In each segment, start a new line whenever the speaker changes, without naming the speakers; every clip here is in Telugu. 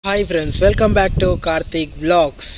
Hi friends welcome back to Karthik blogs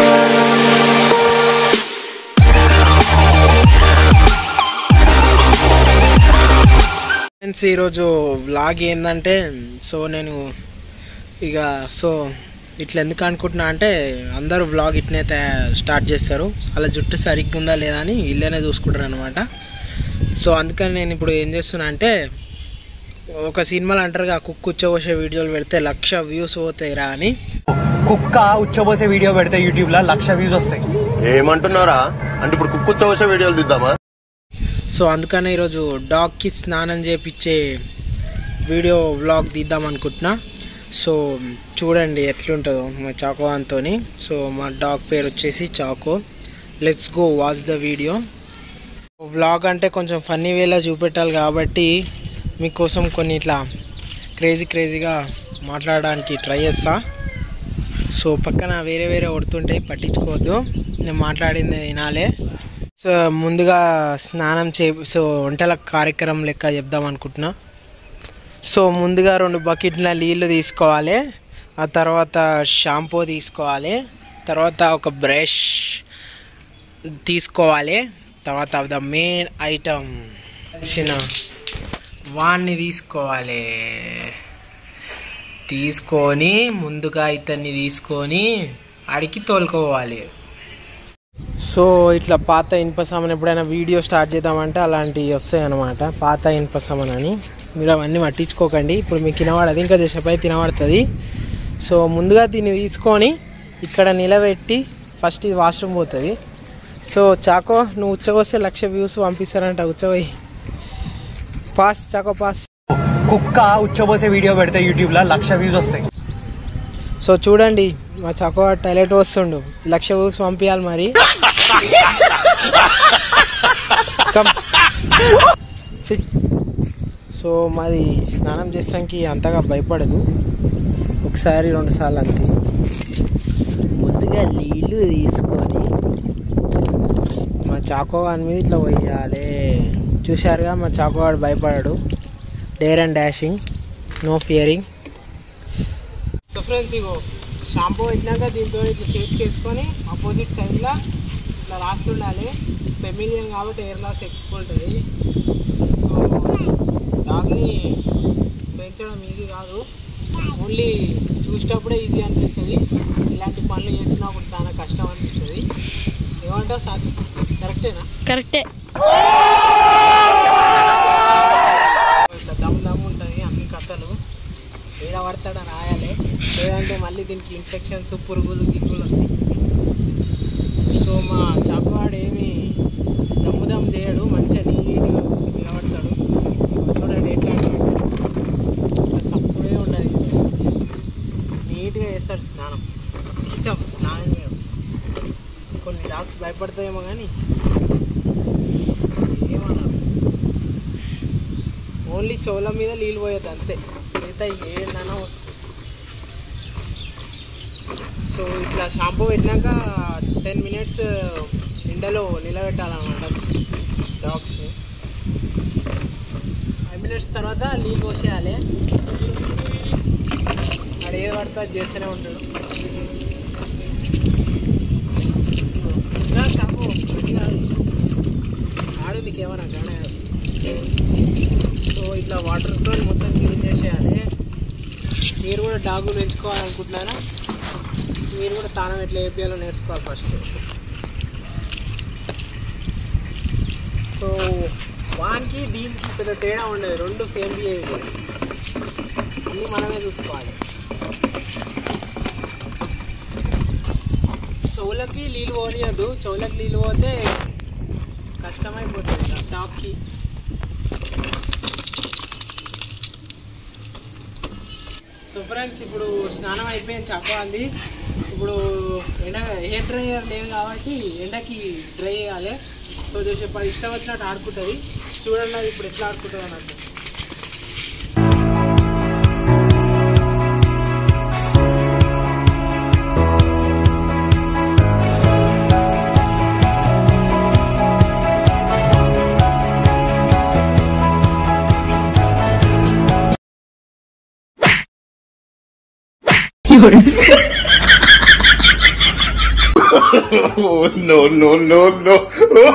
friends ఈరోజు వ్లాగ్ ఏంటంటే సో నేను ఇక సో ఇట్లా ఎందుకు అనుకుంటున్నా అంటే అందరూ వ్లాగ్ ఇట్నే స్టార్ట్ చేస్తారు అలా జుట్టు సరిగ్గా ఉందా లేదా అని ఇల్లేనే చూసుకుంటారు అనమాట సో అందుకని నేను ఇప్పుడు ఏం చేస్తున్నా అంటే ఒక సినిమాలు అంటారుగా కుక్కు ఉచ్చకోసే వీడియోలు పెడితే లక్ష వ్యూస్ పోతాయిరా అని
కుక్క ఉచ్చబోసే వీడియో పెడితే యూట్యూబ్ లో లక్ష వ్యూస్ వస్తాయి
ఏమంటున్నారా అంటే ఇప్పుడు కుక్కు చవస వీడియోలు తీద్దామా
సో అందుకనే ఈరోజు డాగ్కి స్నానం చేపించే వీడియో వ్లాగ్ తీద్దాం అనుకుంటున్నా సో చూడండి ఎట్లుంటుందో మా చాకో అంతోని సో మా డాగ్ పేరు వచ్చేసి చాకో let's go watch the video vlog అంటే కొంచెం ఫన్నీ వేలా చూపెట్టాలి కాబట్టి మీకోసం కొన్ని ఇట్లా క్రేజీ క్రేజీగా మాట్లాడడానికి ట్రై చేస్తా సో పక్కన వేరే వేరే కొడుతుంటాయి పట్టించుకోవద్దు నేను మాట్లాడింది వినాలే సో ముందుగా స్నానం చే సో వంటల కార్యక్రమం లెక్క చెప్దాం అనుకుంటున్నా సో ముందుగా రెండు బకెట్ల నీళ్ళు తీసుకోవాలి ఆ తర్వాత షాంపూ తీసుకోవాలి తర్వాత ఒక బ్రష్ తీసుకోవాలి తర్వాత ద మెయిన్ ఐటమ్ చిన్న వాన్ని తీసుకోవాలి తీసుకొని ముందుగా ఇతన్ని తీసుకొని ఆడికి తోలుకోవాలి సో ఇట్లా పాత ఇనుప సామాన్ ఎప్పుడైనా వీడియో స్టార్ట్ చేద్దామంటే అలాంటివి వస్తాయి అనమాట పాత ఇనుప సామాన్ అని మీరు అవన్నీ పట్టించుకోకండి ఇప్పుడు మీకు తినబడదు ఇంకా చేసేపై తినబడుతుంది సో ముందుగా దీన్ని తీసుకొని ఇక్కడ నిలబెట్టి ఫస్ట్ ఇది వాష్రూమ్ పోతుంది సో చాకో నువ్వు ఉచ్చకొస్తే లక్ష వ్యూస్ పంపిస్తారంట ఉచ్చపోయి పాస్ చాకో పాస్
కుక్క ఉచ్చబోసే వీడియో పెడితే యూట్యూబ్ లో లక్ష వ్యూస్ వస్తాయి
సో చూడండి మా చకో టాయిలెట్ వస్తుండు లక్ష వ్యూస్ పంపించాలి మరి కమ్ సిట్ సో మాది స్నానం చేసానికి అంతగా భయపడదు ఒకసారి రెండు సార్లు అంతే ముందుగా నీళ్ళు తీసుకొని మా చాకో వాని మీద ఇట్లా పోయాలి చూశారుగా మా చాకో వాడు భయపడాడు dare and dashing no fearing so friends ఇగో షాంపూ పెట్టినాక దీంతో ఇట్లా చేతికి వేసుకొని ఆపోజిట్ సైడ్లో ఇట్లా రాసి ఉండాలి ఫెమిలియన్ కాబట్టి ఎయిర్ లాస్ ఎక్కువ ఉంటుంది సో డాగ్ని పెంచడం ఈజీ కాదు ఓన్లీ చూసేటప్పుడే ఈజీ అనిపిస్తుంది ఇలాంటి పనులు చేసినప్పుడు చాలా కష్టం అనిపిస్తుంది ఏమంటావు సార్ కరెక్టేనా
కరెక్టే
ఇట్లా దమ్ దమ్ ఉంటుంది అన్ని కథలు ఏడ పడతాడని రాయాలి లేదంటే మళ్ళీ దీనికి ఇన్ఫెక్షన్స్ పురుగులు గిగ్గులు వస్తాయి సో మా చాకువాడు ఏమి దమ్ము దమ్ చేయడు మంచిగా నీట్గా కూర్చొని నిలబడతాడు చూడండి ఎట్లా అంటాడు. ఇట్లా సప్పుడే ఉండదు నీట్గా చేస్తాడు స్నానం ఇష్టం స్నానం చేయడం కొన్ని డాగ్స్ భయపడతాయేమో కానీ ఏమన్నారు ఓన్లీ చెవుల మీద నీళ్ళు పోయేది అంతే మిగతా ఏదైనా వస్తుంది సో ఇట్లా షాంపూ పెట్టినాక టెన్ మినిట్స్ ఎండలో నిలబెట్టాలన్నమాట డాగ్స్ని ఫైవ్ మినిట్స్ తర్వాత నీళ్ళు పోసేయాలి ఆడ ఏది పడితే అది చేస్తూనే ఉంటాడు ఇలా షాంపూ ఆడు నీకేమన్నా కానీ సో ఇట్లా వాటర్తో మొత్తం క్లీన్ చేసేయాలి మీరు కూడా డాగు పెంచుకోవాలనుకుంటున్నారా మీరు కూడా తానం ఎట్లా వేపియాలో నేర్చుకోవాలి ఫస్ట్ సో వానికి దీనికి పెద్ద తేడా ఉండదు రెండు సేమ్ బిహేవియర్ అన్నీ మనమే చూసుకోవాలి చెవులకి నీళ్ళు పోనీయద్దు చెవులకి నీళ్ళు పోతే కష్టమైపోతుంది టాప్కి సో ఫ్రెండ్స్ ఇప్పుడు స్నానం అయిపోయింది చెప్పాలి ఇప్పుడు ఎండ హెయిర్ డ్రైయర్ లేదు కాబట్టి ఎండకి డ్రై చేయాలి సో చేసే పని ఇష్టం వచ్చినట్టు ఆడుకుంటుంది చూడండి అది ఇప్పుడు ఎట్లా ఆడుకుంటుంది అన్నట్టు
Oh, no, no, no, no.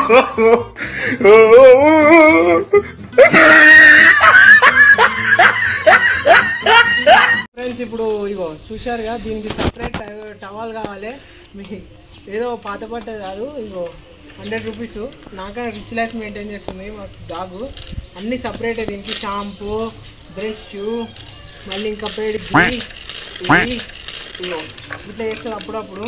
Friends ఇప్పుడు ఇగో చూశారుగా దీనికి సపరేట్ టవాల్ కావాలి మీ ఏదో పాత పట్టది కాదు ఇగో హండ్రెడ్ రూపీస్ నాకన్నా రిచ్ లైఫ్ మెయింటైన్ చేస్తుంది మా డాగ్ అన్ని సపరేట్ దీనికి షాంపూ బ్రష్ మళ్ళీ ఇంకా పేడి ఇగో ఇట్లా చేస్తుంది అప్పుడప్పుడు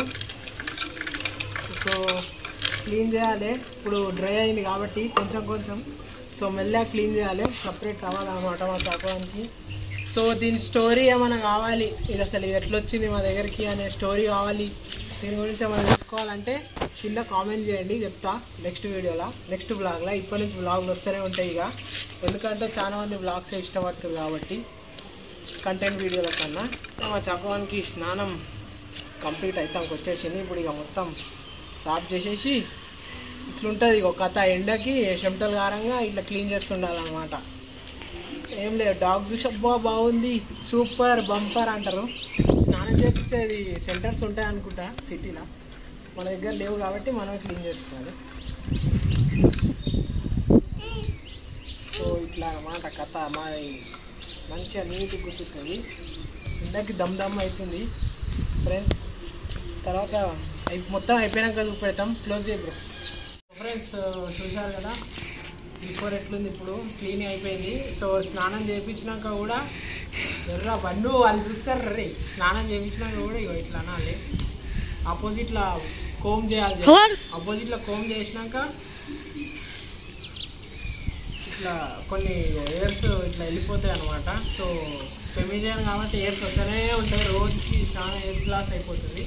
సో క్లీన్ చేయాలి ఇప్పుడు డ్రై అయింది కాబట్టి కొంచెం కొంచెం సో మెల్లగా క్లీన్ చేయాలి సపరేట్ కావాలన్నమాట మా చాకోనికి సో దీని స్టోరీ ఏమైనా కావాలి ఇది అసలు ఇది ఎట్లా వచ్చింది మా దగ్గరికి అనే స్టోరీ కావాలి దీని గురించి ఏమైనా తెలుసుకోవాలంటే కింద కామెంట్ చేయండి చెప్తా నెక్స్ట్ వీడియోలో నెక్స్ట్ బ్లాగ్లో ఇప్పటి నుంచి బ్లాగ్లు వస్తూనే ఉంటాయి ఇక ఎందుకంటే చాలా మంది బ్లాగ్స్ ఇష్టపడుతుంది కాబట్టి కంటెంట్ వీడియోల కన్నా మా చక్కవానికి స్నానం కంప్లీట్ అయితే వచ్చేసింది ఇప్పుడు ఇక మొత్తం సాఫ్ చేసేసి ఇట్లుంటుంది ఒక కథ ఎండకి చెమటలు కారంగా ఇట్లా క్లీన్ చేస్తుండాలన్నమాట ఏం లేదు డాగ్ చూసి అబ్బా బాగుంది సూపర్ బంపర్ అంటారు స్నానం చేయించేది సెంటర్స్ ఉంటాయి అనుకుంటా సిటీలో మన దగ్గర లేవు కాబట్టి మనం క్లీన్ చేసుకోవాలి సో ఇట్లా అన్నమాట కథ మా మంచిగా నీట్గా కూర్చుంటుంది ఇందాక దమ్ దమ్ అవుతుంది ఫ్రెండ్స్ తర్వాత అయి- మొత్తం అయిపోయినాక చూపెడతాం క్లోజ్ చేద్దాం ఫ్రెండ్స్ చూశారు కదా బిఫోర్ ఎట్లుంది ఇప్పుడు క్లీన్ అయిపోయింది సో స్నానం చేయించినాక కూడా ఎర్ర బండు వాళ్ళు చూస్తారు రే స్నానం చేయించినాక కూడా ఇగో ఇట్లా అనాలి ఆపోజిట్లో కోమ్ చేయాలి ఆపోజిట్లో కోమ్ చేసినాక ఇట్లా కొన్ని ఎయిర్స్ ఇట్లా వెళ్ళిపోతాయి అనమాట సో ఫెమిలియన్ కాబట్టి ఎయిర్స్ వస్తూనే ఉంటాయి రోజుకి చాలా ఎయిర్స్ లాస్ అయిపోతుంది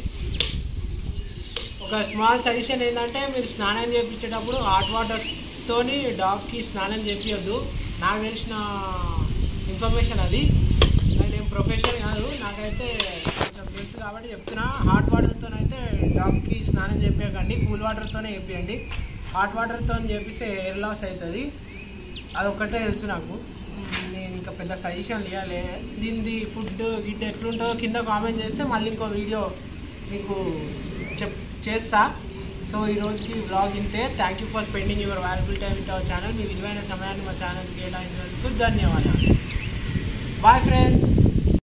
ఒక స్మాల్ సజెషన్ ఏంటంటే మీరు స్నానం చేయించేటప్పుడు హాట్ వాటర్స్తోని డాగ్కి స్నానం చేపించొద్దు నాకు తెలిసిన ఇన్ఫర్మేషన్ అది నేనేం ప్రొఫెషన్ కాదు నాకైతే కొంచెం తెలుసు కాబట్టి చెప్తున్నా హాట్ వాటర్తోనైతే డాగ్కి స్నానం చేపించకండి కూల్ వాటర్తోనే చేపించండి హాట్ వాటర్తో చేపిస్తే ఎయిర్ లాస్ అవుతుంది అదొక్కటే తెలుసు నాకు మ్మ్, నేను ఇంకా పెద్ద సజెషన్ ఇవ్వాలి దీనిది ఫుడ్ గిట్ ఎట్లుంటుందో కింద కామెంట్ చేస్తే మళ్ళీ ఇంకో వీడియో మీకు చెప్ చేస్తా సో ఈ రోజుకి బ్లాగ్ ఇంతే thank you for spending your valuable time with our channel మీ విలువైన సమయాన్ని మా ఛానల్ కేటాయించినందుకు ధన్యవాదాలు బాయ్ ఫ్రెండ్స్